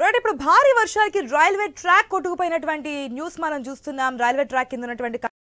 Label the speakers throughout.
Speaker 1: right ఇప్పుడు భారీ వర్షాలకి రైల్వే ట్రాక్ కొట్టుకుపోయినటువంటి న్యూస్ మనం చూస్తున్నాం రైల్వే ట్రాక్ కింద ఉన్నటువంటి క-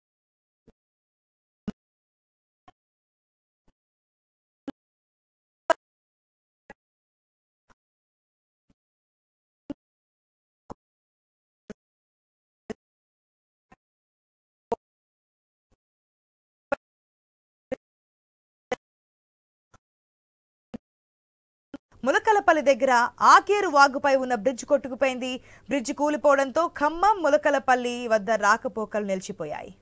Speaker 1: ములకలపల్లి దగ్గర ఆకేరు వాగుపై ఉన్న బ్రిడ్జ్ కొట్టుకుపోయింది బ్రిడ్జ్ కూలిపోవడంతో ఖమ్మం ములకలపల్లి వద్ద రాకపోకలు నిలిచిపోయాయి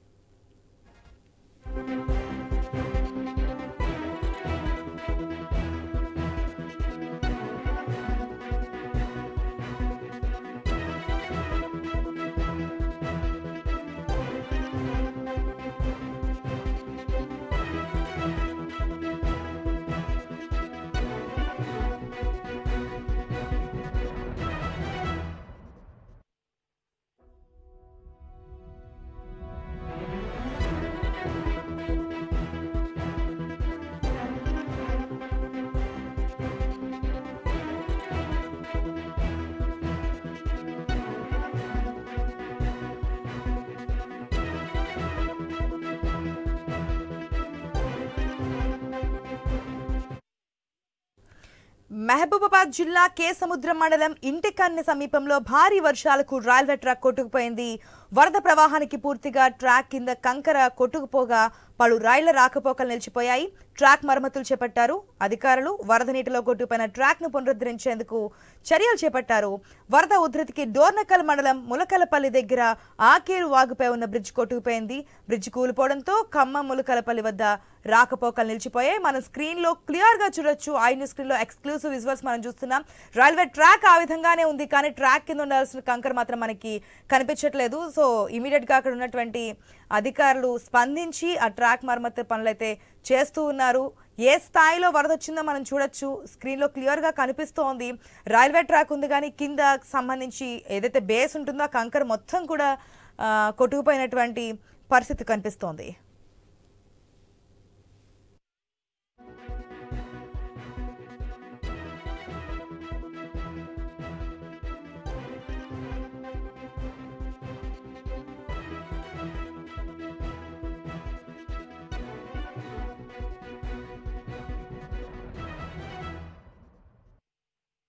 Speaker 1: మహబూబాబాద్ జిల్లా కే సముద్రం మండలం ఇంటికన్ను సమీపంలో భారీ వర్షాలకు రైల్వే ట్రాక్ కొట్టుకుపోయింది వరద ప్రవాహానికి పూర్తిగా ట్రాక్ కింద కంకర కొట్టుకుపోగా పలు రైళ్ల రాకపోకలు నిలిచిపోయాయి ట్రాక్ మరమ్మతులు చేపట్టారు అధికారులు వరద నీటిలో కొట్టుకుపోయిన ట్రాక్ ను పునరుద్ధరించేందుకు చర్యలు చేపట్టారు వరద ఉధృతికి డోర్నకల్ మండలం ములకలపల్లి దగ్గర ఆకేరు వాగుపై ఉన్న బ్రిడ్జ్ కొట్టుకుపోయింది బ్రిడ్జ్ కూలిపోవడంతో ఖమ్మం ములకలపల్లి వద్ద రాకపోకలు నిలిచిపోయాయి మనం స్క్రీన్ లో క్లియర్ గా చూడొచ్చు ఐ న్యూస్ స్క్రీన్ లో ఎక్స్క్లూసివ్ విజువల్స్ మనం చూస్తున్నాం రైల్వే ట్రాక్ ఆ విధంగానే ఉంది కానీ ట్రాక్ కింద ఉండాల్సిన కంకర మాత్రం మనకి కనిపించట్లేదు సో ఇమీడియట్ గా అక్కడ ఉన్నటువంటి అధికారులు స్పందించి ఆ ట్రాక్ మరమ్మతు పనులైతే చేస్తూ ఉన్నారు ఏ స్థాయిలో వరద వచ్చిందో మనం చూడొచ్చు స్క్రీన్ లో క్లియర్ గా కనిపిస్తోంది రైల్వే ట్రాక్ ఉంది కానీ కింద సంబంధించి ఏదైతే బేస్ ఉంటుందో ఆ కంకర మొత్తం కూడా ఆ, కొట్టుకుపోయినటువంటి పరిస్థితి కనిపిస్తోంది